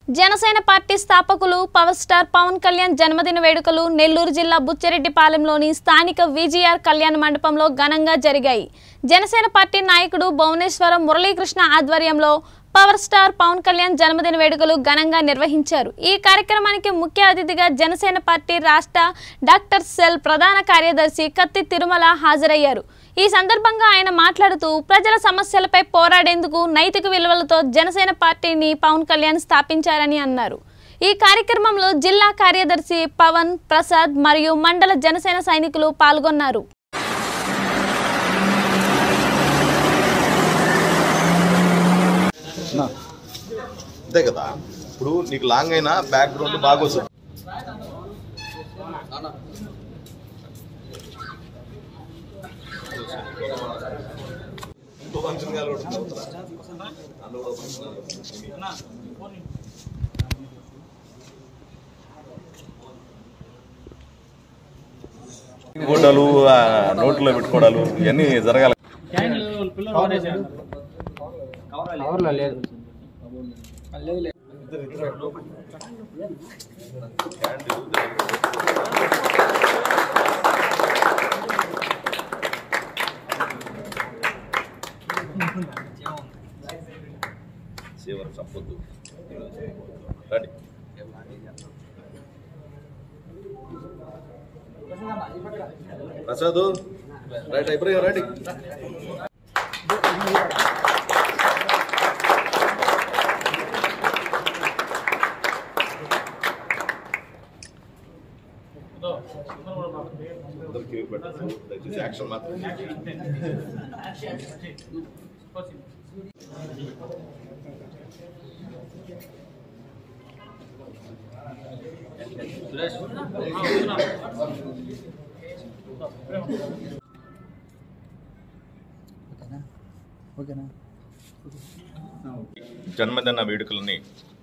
Janasena party స్థాపకులు power star Pawan Kalyan జన్మదిన వేడుకలు నెల్లూరు జిల్లా బుచ్చిరెడ్డిపాలెంలోని స్థానిక విజిఆర్ కళ్యాణ మండపంలో ఘనంగా జరిగాయి జనసేన పార్టీ నాయకుడు భువనేశ్వరం మురళీకృష్ణ ఆధ్వర్యంలో పవర్ స్టార్ పవన్ కళ్యాణ్ జన్మదిన వేడుకలు ఘనంగా నిర్వహించారు ఈ కార్యక్రమానికి ముఖ్య అతిథిగా జనసేన పార్టీ రాష్ట్ర డాక్టర్ సెల్ ప్రధాన కార్యదర్శి కత్తి తిరుమల హాజరయ్యారు ఈ సందర్భంగా ఆయన మాట్లాడుతూ ప్రజల సమస్యలపై పోరాడేందుకు నైతిక విలువలతో జనసేన పార్టీని పవన్ కళ్యాణ్ స్థాపించారని అన్నారు ఈ కార్యక్రమంలో జిల్లా కార్యదర్శి పవన్ ప్రసాద్ మరియు మండల జనసేన సైనికులు పాల్గొన్నారు అంతే కదా ఇప్పుడు నీకు లాంగ్ అయినా బ్యాక్గ్రౌండ్ బాగా వస్తుంది ఇంకో ఫంక్షన్ కాదు ఒకటి చదువుతారా? అందులో కూడా ఫంక్షన్ హాల్ ఉంది. గుడ్డలు ఆ, నోట్లో పెట్టుకోవడాలు ఇవన్నీ జరగాలి కవర్లో లేదు సేవలు చెప్పొద్దు రండి ప్రసాద్ రైట్ అయిపోయా రండి అందరికీ పెట్టండి. దయచేసి యాక్షన్ మాత్రం చేయండి. ఓకేనా జన్మదిన వేడుకలని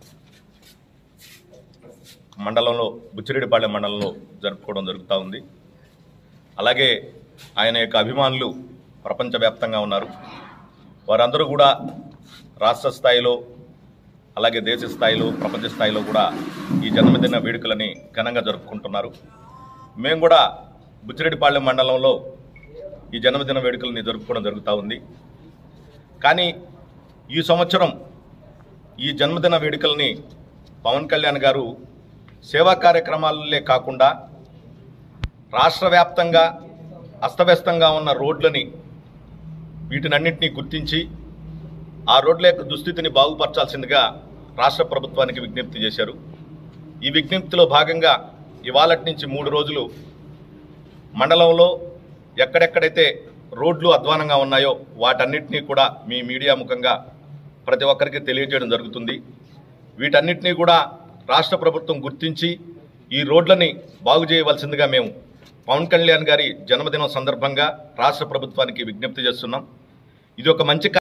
మండలంలో బుచ్చిరెడ్డిపాళెం మండలంలో జరుపుకోవడం జరుగుతూ ఉంది అలాగే ఆయన యొక్క అభిమానులు ప్రపంచవ్యాప్తంగా ఉన్నారు వారందరూ కూడా రాష్ట్ర స్థాయిలో అలాగే దేశ స్థాయిలో ప్రపంచ స్థాయిలో కూడా ఈ జన్మదిన వేడుకలని ఘనంగా జరుపుకుంటున్నారు మేము కూడా బుచ్చిరెడ్డిపాళెం మండలంలో ఈ జన్మదిన వేడుకలని జరుపుకోవడం జరుగుతూ ఉంది కానీ ఈ సంవత్సరం ఈ జన్మదిన వేడుకల్ని పవన్ కళ్యాణ్ గారు సేవా కార్యక్రమాలే కాకుండా రాష్ట్ర వ్యాప్తంగా అస్తవ్యస్తంగా ఉన్న రోడ్లని వీటినన్నింటినీ గుర్తించి ఆ రోడ్ల యొక్క దుస్థితిని బాగుపరచాల్సిందిగా రాష్ట్ర ప్రభుత్వానికి విజ్ఞప్తి చేశారు ఈ విజ్ఞప్తిలో భాగంగా ఇవాళటి నుంచి మూడు రోజులు మండలంలో ఎక్కడెక్కడైతే రోడ్లు అధ్వానంగా ఉన్నాయో వాటన్నిటినీ కూడా మీ మీడియా ముఖంగా ప్రతి ఒక్కరికి తెలియజేయడం జరుగుతుంది వీటన్నిటినీ కూడా రాష్ట్ర ప్రభుత్వం గుర్తించి ఈ రోడ్లని బాగు చేయవలసిందిగా మేము పవన్ కళ్యాణ్ గారి జన్మదినం సందర్భంగా రాష్ట్ర ప్రభుత్వానికి విజ్ఞప్తి చేస్తున్నాం ఇది ఒక మంచి